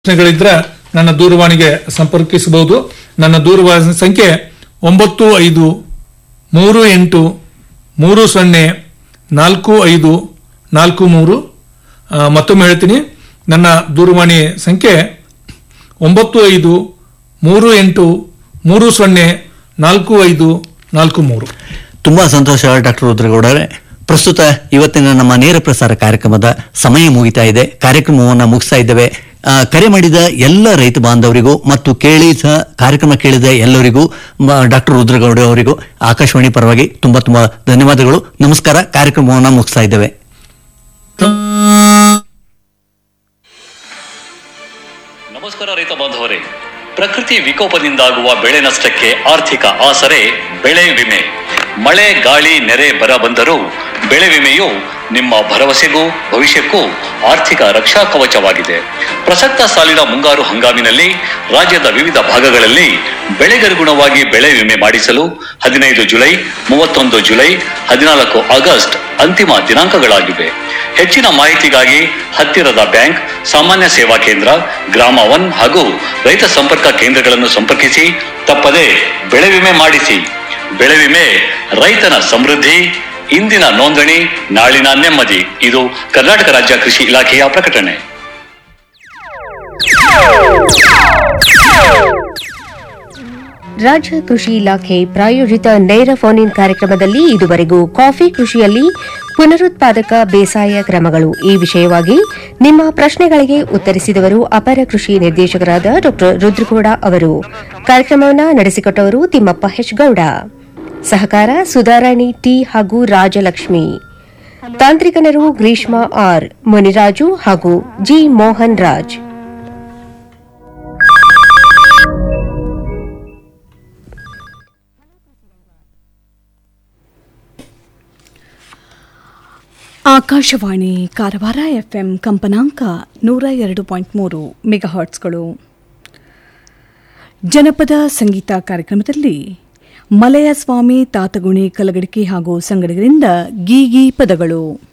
ಪ್ರಶ್ನೆಗಳಿದ್ರೆ ನನ್ನ ದೂರವಾಣಿಗೆ ಸಂಪರ್ಕಿಸಬಹುದು ನನ್ನ ದೂರವಾಣಿ ಸಂಖ್ಯೆ ಒಂಬತ್ತು ಐದು ಮೂರು ಎಂಟು ಮೂರು ಸೊನ್ನೆ ನಾಲ್ಕು ಐದು ನಾಲ್ಕು ಮೂರು ಆ, ಮತ್ತೊಮ್ಮೆ ಹೇಳ್ತೀನಿ ನನ್ನ ದೂರವಾಣಿ ಸಂಖ್ಯೆ ಒಂಬತ್ತು ಐದು ಮೂರು ಎಂಟು ಮೂರು ಸೊನ್ನೆ ನಾಲ್ಕು ಐದು ನಾಲ್ಕು ಮೂರು ತುಂಬಾ ಸಂತೋಷ ಡಾಕ್ಟರ್ ರುದ್ರಗೌಡರೇ ಪ್ರಸ್ತುತ ಇವತ್ತಿನ ನಮ್ಮ ನೇರ ಪ್ರಸಾರ ಕಾರ್ಯಕ್ರಮದ ಸಮಯ ಮುಗಿತಾ ಇದೆ ಕಾರ್ಯಕ್ರಮವನ್ನು ಮುಗಿಸ್ತಾ ಇದ್ದೇವೆ ಆ, ಕರೆ ಮಾಡಿದ ಎಲ್ಲ ರೈತ ಬಾಂಧವರಿಗೂ ಮತ್ತು ಕೇಳಿದ ಕಾರ್ಯಕ್ರಮ ಕೇಳಿದ ಎಲ್ಲರಿಗೂ ಡಾಕ್ಟರ್ ರುದ್ರಗೌಡ ಅವರಿಗೂ ಆಕಾಶವಾಣಿ ಪರವಾಗಿ ತುಂಬಾ ತುಂಬಾ ಧನ್ಯವಾದಗಳು ನಮಸ್ಕಾರ ಕಾರ್ಯಕ್ರಮವನ್ನು ಮುಗಿಸ್ತಾ ಇದ್ದೇವೆ ನಮಸ್ಕಾರ ರೈತ ಬಾಂಧವರೇ ಪ್ರಕೃತಿ ವಿಕೋಪದಿಂದಾಗುವ ಬೆಳೆ ನಷ್ಟಕ್ಕೆ ಆರ್ಥಿಕ ಆಸರೆ ಬೆಳೆ ವಿಮೆ ಮಳೆ ಗಾಳಿ ನೆರೆ ಬರ ಬಂದರೂ ಬೆಳೆ ವಿಮೆಯು ನಿಮ್ಮ ಭರವಸೆಗೂ ಭವಿಷ್ಯಕ್ಕೂ ಆರ್ಥಿಕ ರಕ್ಷಾ ಕವಚವಾಗಿದೆ ಪ್ರಸಕ್ತ ಸಾಲಿನ ಮುಂಗಾರು ಹಂಗಾಮಿನಲ್ಲಿ ರಾಜ್ಯದ ವಿವಿಧ ಭಾಗಗಳಲ್ಲಿ ಬೆಳೆಗನುಗುಣವಾಗಿ ಬೆಳೆ ವಿಮೆ ಮಾಡಿಸಲು ಹದಿನೈದು ಜುಲೈ ಮೂವತ್ತೊಂದು ಜುಲೈ ಹದಿನಾಲ್ಕು ಆಗಸ್ಟ್ ಅಂತಿಮ ದಿನಾಂಕಗಳಾಗಿವೆ ಹೆಚ್ಚಿನ ಮಾಹಿತಿಗಾಗಿ ಹತ್ತಿರದ ಬ್ಯಾಂಕ್ ಸಾಮಾನ್ಯ ಸೇವಾ ಕೇಂದ್ರ ಗ್ರಾಮ ಒನ್ ಹಾಗೂ ರೈತ ಸಂಪರ್ಕ ಕೇಂದ್ರಗಳನ್ನು ಸಂಪರ್ಕಿಸಿ ತಪ್ಪದೆ ಬೆಳೆ ವಿಮೆ ಮಾಡಿಸಿ ಬೆಳೆ ವಿಮೆ ರೈತನ ಸಮೃದ್ಧಿ ಇಂದಿನ ನೋಂದಣಿ ನಾಳಿನ ನೆಮ್ಮದಿ ಇದು ಕರ್ನಾಟಕ ರಾಜ್ಯ ಕೃಷಿ ಇಲಾಖೆಯ ಪ್ರಕಟಣೆ ರಾಜ್ಯ ಕೃಷಿ ಇಲಾಖೆ ಪ್ರಾಯೋಜಿತ ನೇರ ಫೋನ್ ಇನ್ ಕಾರ್ಯಕ್ರಮದಲ್ಲಿ ಇದುವರೆಗೂ ಕಾಫಿ ಕೃಷಿಯಲ್ಲಿ ಪುನರುತ್ಪಾದಕ ಬೇಸಾಯ ಕ್ರಮಗಳು ಈ ವಿಷಯವಾಗಿ ನಿಮ್ಮ ಪ್ರಶ್ನೆಗಳಿಗೆ ಉತ್ತರಿಸಿದವರು ಅಪರ ಕೃಷಿ ನಿರ್ದೇಶಕರಾದ ಡಾ ರುದ್ರಗೌಡ ಅವರು ಕಾರ್ಯಕ್ರಮವನ್ನು ನಡೆಸಿಕೊಟ್ಟವರು ತಿಮ್ಮಪ್ಪ ಹೆಚ್ಗೌಡ ಸಹಕಾರ ಸುಧಾರಾಣಿ ಟಿ ಹಾಗೂ ರಾಜಲಕ್ಷ್ಮಿ ತಾಂತ್ರಿಕನರು ಗ್ರೀಷ್ಮ ಆರ್ ಮುನಿರಾಜು ಹಾಗೂ ಜಿ ಮೋಹನ್ ರಾಜ್ ಆಕಾಶವಾಣಿ ಕಾರವಾರ ಎಫ್ಎಂ ಕಂಪನಾಂಕ ನೂರ ಎರಡು ಪಾಯಿಂಟ್ ಮೂರು ಮೆಗಾಹರ್ಟ್ಸ್ಗಳು ಜನಪದ ಸಂಗೀತ ಕಾರ್ಯಕ್ರಮದಲ್ಲಿ ಮಲಯ ಸ್ವಾಮಿ ತಾತಗುಣಿ ಕಲಗಡಿಕೆ ಹಾಗೂ ಸಂಗಡಿಗರಿಂದ ಗೀಗಿ ಪದಗಳು